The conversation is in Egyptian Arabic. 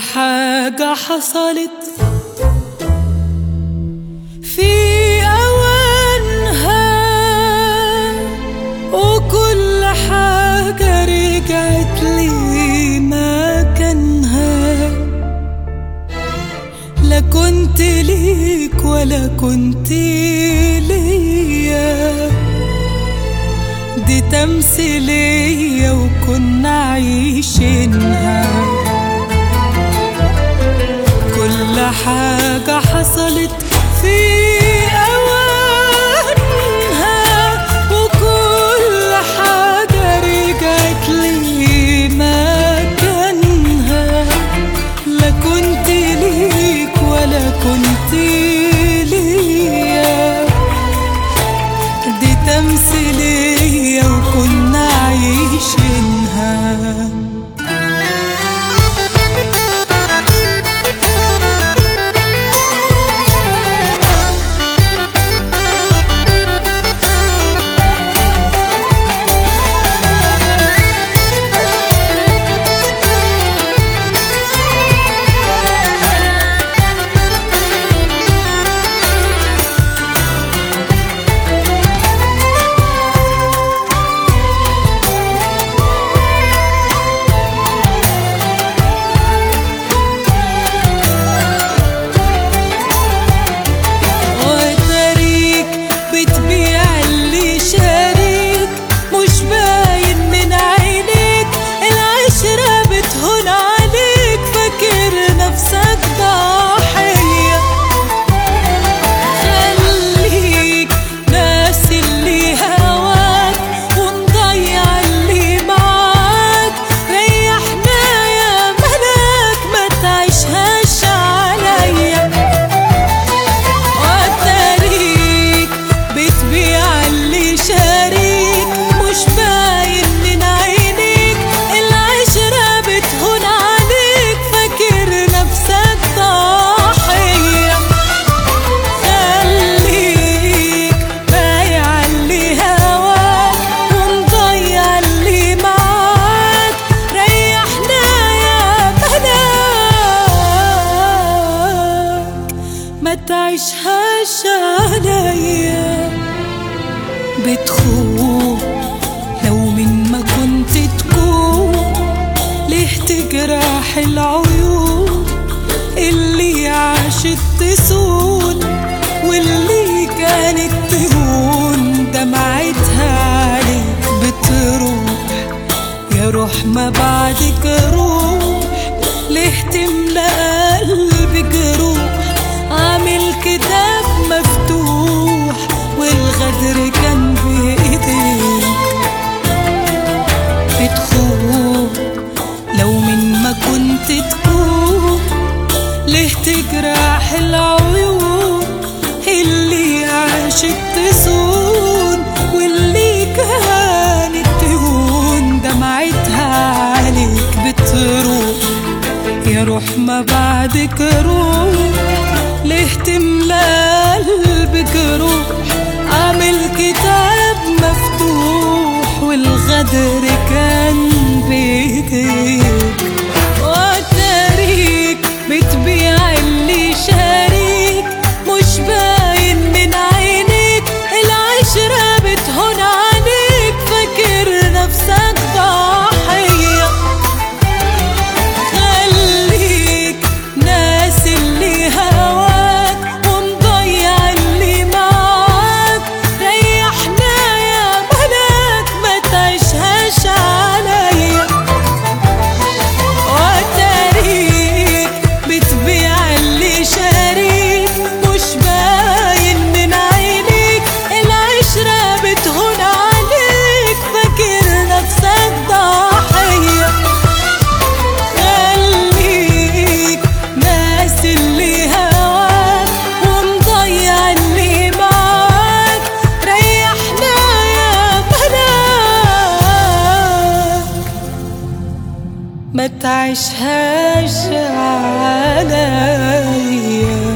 حاجة حصلت في أوانها وكل حاجة رجعت لي مكانها لا كنت ليك ولا كنت ليا دي تمثيلية وكنا عايشينها كل حاجة حصلت في أوانها وكل حاجة رجعت لي مكانها لا كنت ليك ولا كنت ليا دي تمثيلية وكنا عايشينها وتريك بتبيع اللي شاريك مش باين من عينيك العشرة بتهون عليك فاكر نفسك ضحية خليك ناس اللي هواك ونضيع اللي معاك ريحنا يا ملاك ما تعيشهاش عليا وتاريك بتبيع اللي شاريك مش باين من عينيك العشرة بتهون عليك فاكر نفسك ضحية خليك بايع اللي هواك ومضيع اللي معاك ريحنا يا ملاك ما تعيشهاش عليا بتخون لو من ما كنت تكون ليه تجرح العيون اللي عاشت تسون واللي كانت تهون دمعتها عليك بتروح يا روح ما بعدك روح ليه تملى قلبي جروح عامل كتاب مفتوح والغدر كان بإيديك بتخون لو من ما كنت تكون ليه تجرح العيون اللي عاشت تسون واللي كانت تهون دمعتها عليك بتروح يا روح ما بعدك روح ليه تملى قلبك روح عامل كتاب مفتوح والغدر كان بيديك وتاريك بتبيع اللي شاريك مش باين من عينيك العشرة بتهون عليك فاكر نفسك ضحية خليك ناس اللي هواك ومضيع اللي معاك ريحنا يا ملاك ما تعيشهاش عليا وتاريك بتبيع اللي شاريك مش باين من عينيك العشرة بتهون عليك فاكر نفسك ضحية خليك ناس اللي هواك ومضيع اللي معاك ريحنا يا ملاك ما تعيشهاش عليا